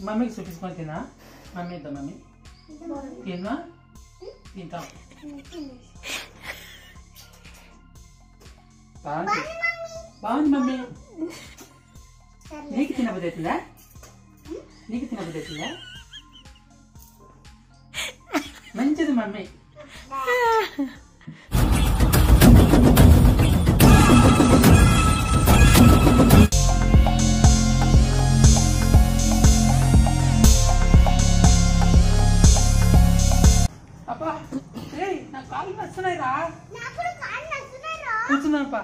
మమ్మీకి చూపించుకొని తినా మమ్మీ ఇద్దా మమ్మీ తిన్నా తింటాం బాగుంది బాగుంది మమ్మీ నీకు తినబుద్ధి అవుతుందా నీకు తినబుద్ధి అవుతుందా మంచిది మమ్మీ అబ్బా ఏయ్ నా కాళ్ళు నస్తున్నాయి రా కూర్చున్నాపా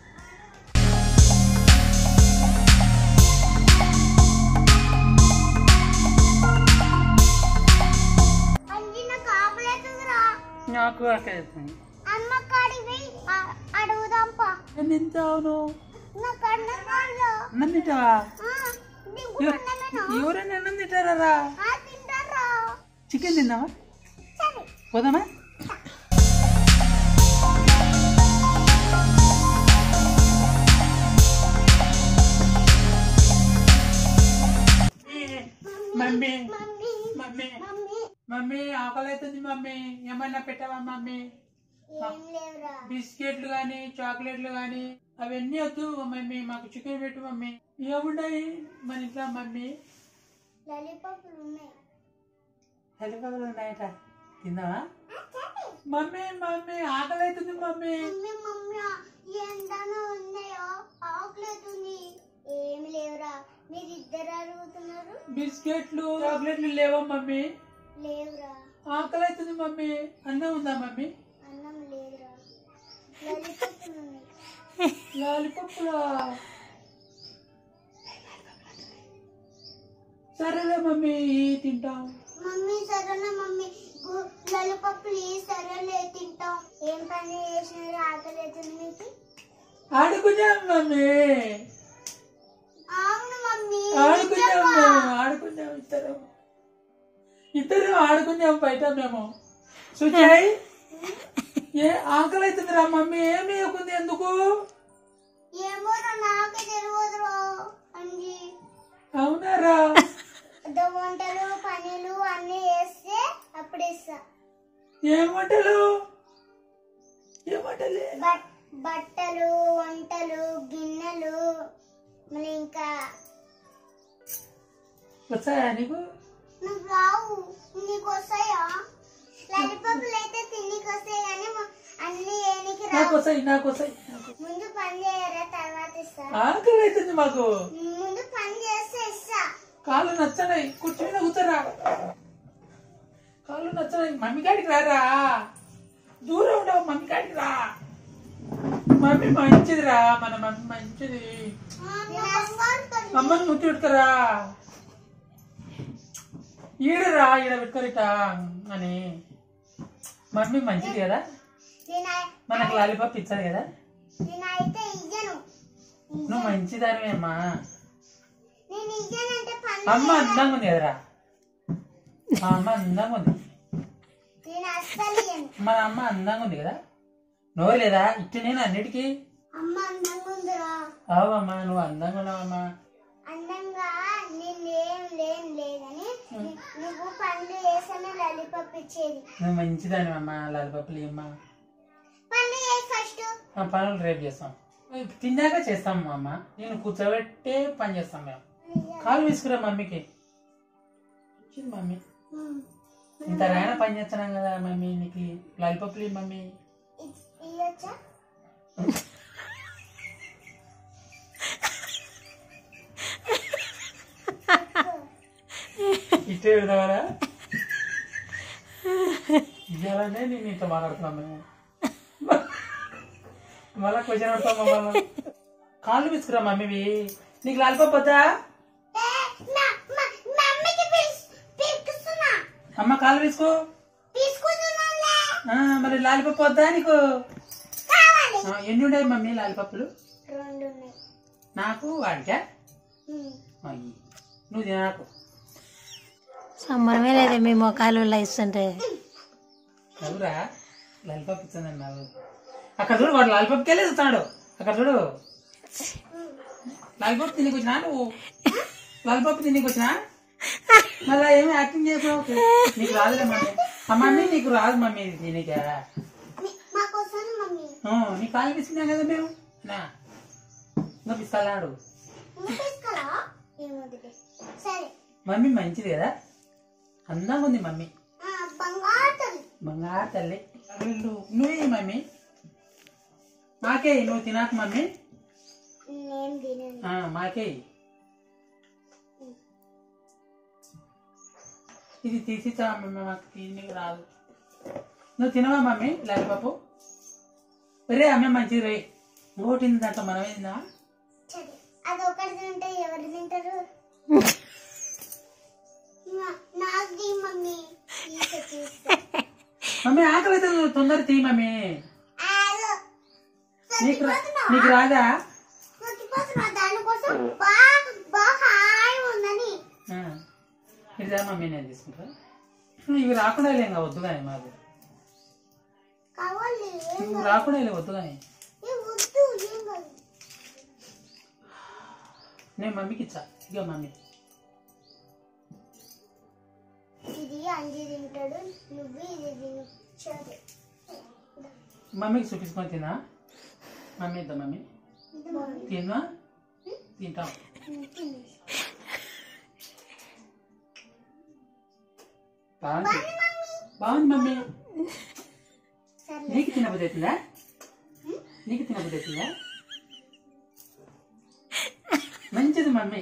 నాకు ఆకలిస్తుంది అమ్మ కాడికి పోయి అ- అడుగుదాంపా నేను తింటావును నాకు అన్నం కాదు అన్నం తింటావా ఆ, నీకు అన్నమేనా? ఎవరైనా అన్నం తింటారా ఆ, తింటారా చికెన్ తిన్నావా సరే పోదామా mummy mummy mummy mummy mummy ఆకలి అవుతుంది మమ్మీ ఏమన్నా పెట్టావా మమ్మీ ఏం లేవురా బిస్కెట్లు గాని చాక్లెట్లు గాని అవన్నీ వద్దు మమ్మీ మాకు చికెన్ పెట్టు మమ్మీ ఏమున్నాయి మన ఇంట్లో మమ్మీ లాలీపాప్లు ఉన్నాయి హెలికాప్టర్ ఉన్నాయట తిందామా ఆ, సరే. మమ్మీ మమ్మీ ఆకలి అవుతుంది మమ్మీ మమ్మీ మమ్మీ ఎంతనో ఉన్నాయో ఆకలేతుంది ఏం లేవురా మీరు ఇద్దరు అడుగుతున్నారు బిస్కెట్లు చాక్లెట్లు లేవా మమ్మీ లేవురా ఆకలి అవుతుంది మమ్మీ అన్నం ఉందా మమ్మీ అన్నం లేదురా లాలీపాప్లు ఉన్నాయి లాలిపప్పులా సరేలే మమ్మీ తింటాం మమ్మీ సరేనా మమ్మీ గు- లాలీపాప్లు ఈ సరేలే తింటాం ఏం పని చేసినారు ఆకలి అవుతుంది మీకు ఆడుకున్నాం మమ్మీ అవును మమ్మీ ఆడుకున్నాం నిజంగా. మేము ఆడుకున్నాం ఇద్దరం ఇద్దరం ఆడుకున్నాం బయట మేము సుజయ్ ఏ ఆకలి అవుతుందిరా మమ్మీ ఏమి ఇవ్వకుంది ఎందుకు ఏమోరా నాకే తెలియదురా అంజి అవునారా ద వంటలు పనులు అన్ని వేస్తే అప్పుడు ఇస్తా ఏం వంటలు ఏం వంటలే బట్ బట్టలు వంటలు గిన్నెలు మళ్ళీ ఇంకా వచ్చాయా నీకు నువ్వు రావు నీకు వస్తాయా లాలీపాప్లు అయితే తిన్నికి వస్తాయి కానీ మ- అన్ని ఏనికి నాకు రావు వస్తాయి నాకు వస్తాయి నాకు ముందు పని చేయరా తర్వాత ఇస్తా ఆకలి అవుతుంది మాకు ముందు పని చేస్తే ఇస్తా కాళ్ళు నచ్చనాయి కూర్చొని కూర్చోరా కాళ్ళు నచ్చనాయి మమ్మీ కాడికి రారా దూరం ఉండవు మమ్మీ కాడికి రా మమ్మీ మంచిదిరా మన మమ్మీ మంచిది నేను బంగారు తల్లి. అమ్మని ముట్టి పెడతారా ఈడరా ఈడ పెట్టుకోరిట అని మమ్మీ మంచిది కదా నేను మనకు లాలీపాప్ ఇచ్చదు కదా నేను అయితే ఇయ్యను నువ్వు మంచిదానివే అమ్మా నేను ఇయ్యనంటే పని అమ్మ అందంగా ఉంది కదరా మా అమ్మ అందంగా ఉంది నేను అస్సలు ఇయ్యను మన అమ్మ అందంగా ఉంది కదా నువ్వు లేదా ఇట్టు నేను అన్నిటికీ అమ్మ అందంగా ఉందిరా అవమ్మా నువ్వు అందంగా ఉన్నావమ్మా అందంగా నేనేం లేను లేదని ని- నువ్వు పనులు చేసానే లాలీపాప్ ఇచ్చేది నువ్వు మంచిదాని అమ్మా లాలిపప్పులు అమ్మా పనులు చేయి ఫస్ట్ ఆ పనులు రేపు చేస్తాం తిన్నాక చేస్తాం అమ్మ నేను కూర్చోబెట్టే పని చేస్తాం మేము కాలు విసుకురా మమ్మీకి ఇచ్చింది మమ్మీ ఇంత రాయన పని చేస్తున్నాం కదా మమ్మీ నీకు లాలిపప్పులు ఇయ్యి మమ్మీ ఇయ్యొచ్చా ఇట్టే విడదావరా ఇవ్వాలనే నేను నీతో మాట్లాడుతున్నాం మేము మళ్ళా క్వశ్చన్ అడుగుతాం మమ్మల్ని కాళ్ళు విసుకురా మమ్మీవి నీకు లాలిపప్పు వద్దా ఏ, మా- మా- మమ్మీకి పిలుస్- పిలుస్తున్నా అమ్మ కాళ్ళు విసుకో తీసుకుంటున్నానులే ఆ, మరి లాలిపప్పు వద్దా నీకు కావాలి ఆ, ఎన్ని ఉన్నాయి మమ్మీ లాలిపప్పులు రెండు ఉన్నాయి నాకు వాడికా ఉమ్. అయ్యి. నువ్వు తినకు సంబరమే లేదే మీ మొఖాలు ఇలా ఇస్తుంటే నవ్వురా లాలిపప్పు ఇచ్చిందండి నాకు అక్కడ చూడు వాడు లాలిపప్పుకి వెళ్ళి ఇస్తాడు అక్కడ చూడు లాలిపప్పు తినికి వచ్చినా నువ్వు లాలిపప్పు తినికి వచ్చినా మళ్ళీ ఏమి యాక్టింగ్ చేసావు నీకు రాదులే మమ్మీ ఆ మమ్మీ నీకు రాదు మమ్మీ ఇది దీనికి మీ- మాకోసం మమ్మీ నీ కాలు పిస్తున్నాం కదా మేము నా నువ్వు పిస్తాడు నువ్వు తీసుకురా ఏమొద్దులే సరే మమ్మీ మంచిది కదా అందంగా ఉంది మమ్మీ ఆ, బంగారు తల్లి బంగారు తల్లి వీళ్ళు నువ్వే మమ్మీ మాకే నువ్వు తినాక మమ్మీ నేను తినను ఆ, మాకే ఇది తీసి ఇచ్చా మమ్మీ మాకు తిని రాదు నువ్వు తినవా మమ్మీ లాలిపాపు రే అమ్మే మంచిది రే ఇంకోటి దాంట్లో మనం ఏందా సరే అది ఒకటి తింటే ఎవరు తింటారు మా- నాకు తీ మమ్మీ తీసే తీసే మమ్మీ ఆకలి అయితే నువ్వు తొందర తీ మమ్మీ ఆలో. నీకు రా- చచ్చిపోతున్నావా? నీకు రాదా చచ్చిపోతున్నా దానికోసం బాగా బాగా హాయిగా ఉందని ఆ. ఇదిదా మమ్మీ నేను తీసుకుంటా ఇవి రాకుండా లేం వద్దు కానీ మాకు కావాలి ఏం నువ్వు రాకుండా లే వద్దు కానీ ఏ వద్దు ఏం కాదు నేను మమ్మీకి ఇచ్చా ఇక మమ్మీ ఇది అంజి తింటాడు నువ్వు ఇది తినచ్చు మమ్మీకి చూపించుకొని తినా మమ్మీ ఇద్దా మమ్మీ ఇది బాగుంది తిన్నా తింటాం తిను. బాగుంది బాగుంది మమ్మీ సర్లే నీకు తినబుద్ధి అవుతుందా నీకు తినబుద్ధి అవుతుందా మంచిది మమ్మీ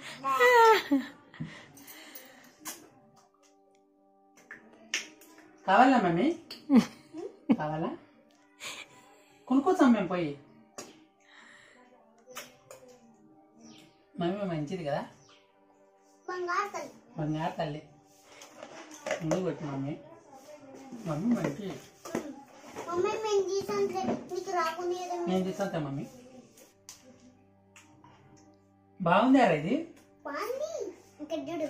కావాలా మమ్మీ కావాలా కొనుక్కొచ్చాం మేము పోయి మమ్మీ మంచిది కదా బంగారు తల్లి బంగారు తల్లి ముందుకు పెట్టి మమ్మీ మమ్మీ మంచి మమ్మీ మేము తీసంటే నీకు రాకుండా ఏదో నేను తీసుకుంటా మమ్మీ బాగుంది అరా ఇది బాగుంది ఇంకా చూడు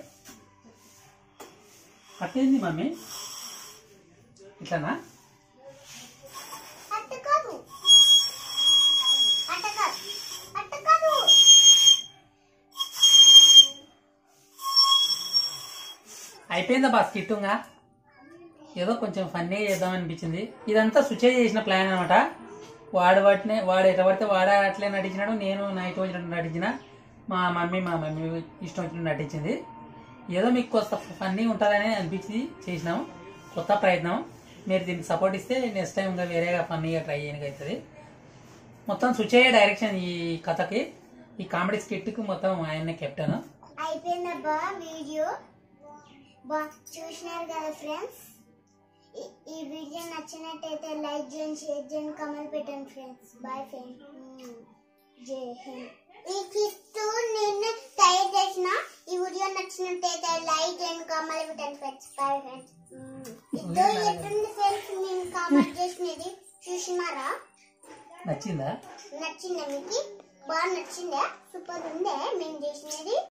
అట్టేంది మమ్మీ ఇట్లానా అట్ట కాదు అట్ట కాదు అట్ట కాదు అయిపోయిందా బా స్కిట్టుంగా ఏదో కొంచెం ఫన్నీ చేద్దాం అనిపించింది ఇదంతా సుచే చేసిన ప్లాన్ అనమాట వాడు వాటినే వాడు ఎట్లా పడితే వాడు అట్లే నటించినాడు నేను నా ఇష్టం వచ్చినట్టు నటించిన మా మమ్మీ మా మమ్మీ ఇష్టం వచ్చినట్టు నటించింది ఏదో మీకు కొత్త ఫన్నీ ఉంటుందని అనిపించి చేసినాం కొత్త ప్రయత్నం మీరు దీనికి సపోర్ట్ ఇస్తే నెక్స్ట్ టైం ఇంకా వేరేగా ఫన్నీగా ట్రై చేయడానికి అవుతుంది మొత్తం సుచయ్య డైరెక్షన్ ఈ కథకి ఈ కామెడీ స్కిట్కి మొత్తం ఆయన్నే కెప్టెన్ అయిపోయిందబ్బా వీడియో బా చూసినారు కదా ఫ్రెండ్స్ ఈ- ఈ వీడియో నచ్చినట్టయితే లైక్ చేయండి షేర్ చేయండి కమెంట్ పెట్టండి ఫ్రెండ్స్ బాయ్ ఫ్రెండ్స్ జై హింద్ ఈ కిట్ నేను తయారు చేసిన ఈ వీడియో నచ్చినట్టయితే లైక్ చేయండి కామెంట్ పెట్టండి ఫ్రెండ్స్ బాయ్ ఫ్రెండ్స్ ఇద్దరు ఎట్టుంది ఫ్రెండ్స్ నేను కామెంట్ చేసినది చూసినారా నచ్చిందా నచ్చిందా మీకు బాగా నచ్చిందా సూపర్ ఉందే మేము చేసినది